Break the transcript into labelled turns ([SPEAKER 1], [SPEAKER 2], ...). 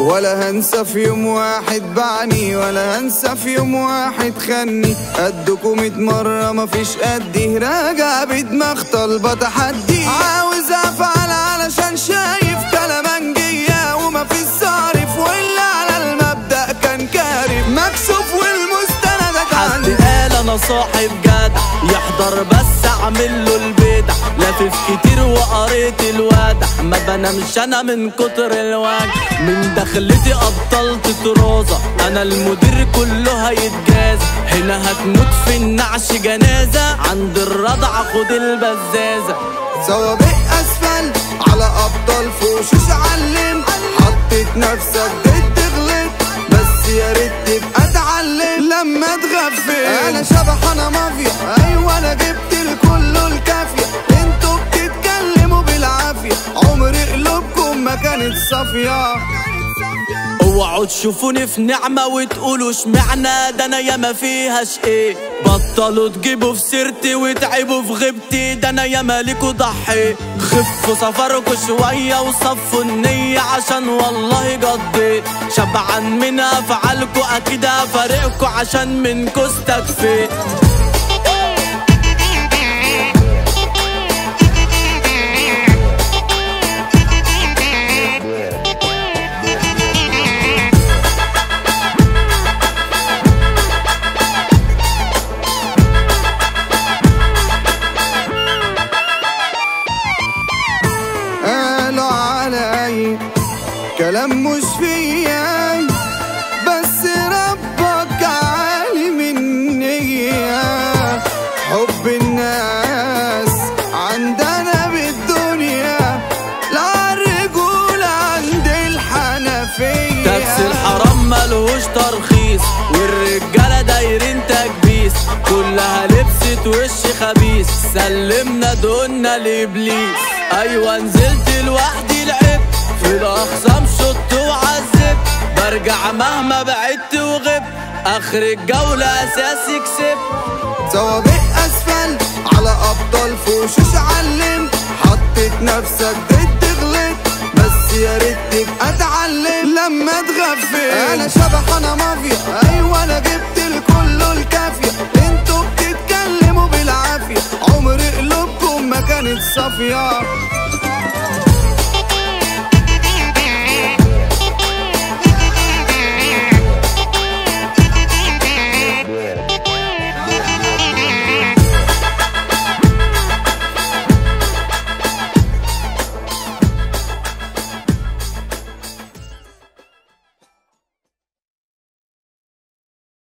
[SPEAKER 1] ولا هنسى في يوم واحد بعني ولا هنسى في يوم واحد خني قدكم ميت مرة مفيش قدي راجع بدماغ طالبة تحدي عاوز افعل علشان شايف كلامنجية ومفيش صارف واللي على المبدأ كان كارف مكسوف والمستندات
[SPEAKER 2] حد
[SPEAKER 1] عندي
[SPEAKER 2] قال انا صاحب جدع يحضر بس اعمل له البدع لافف كتير وقريت الوادع ما بنامش انا من كتر الوجع من دخلتي ابطلت طرازة انا المدير كله هيتجازى هنا هتموت في النعش جنازة عند الرضع خد البزازة
[SPEAKER 1] سوابق اسفل على ابطال فوشوش علم حطيت نفسك ضد غلط بس يا ريت تبقى اتعلم لما تغفل انا شبح انا مافيا ايوه انا جبت لكله الكافيه انتوا بتتكلموا بالعافيه عمر قلوبكم ما كانت صافيه
[SPEAKER 2] اوعوا تشوفوني في نعمة وتقولوا اشمعنى ده انا ياما فيهاش ايه بطلوا تجيبوا في سيرتي وتعبوا في غيبتي ده انا ياما ليكوا ضحي خفوا سفركوا شوية وصفوا النية عشان والله قضيت شبعان من افعالكوا اكيد هفارقكوا عشان منكوا استكفيت
[SPEAKER 1] قالوا علي كلام مش فيا بس ربك عالم النية حب الناس عندنا بالدنيا لا الرجولة عند الحنفية
[SPEAKER 2] تاكس الحرام ملهوش ترخيص والرجالة دايرين تكبيس كلها لبست وش خبيث سلمنا دقنا لإبليس أيوة نزلت لوحدي لعبت في الأخصام شط وعذبت برجع مهما بعدت وغبت آخر الجولة أساسي كسبت
[SPEAKER 1] سوابق اسفل على ابطال فوشوش علم حطيت نفسك ضد غلط بس يا ريت تبقى اتعلم لما تغفل انا شبح انا مافيا ايوه انا جبت لكله الكافيه انتوا بتتكلموا بالعافيه عمر قلوبكم ما كانت صافيه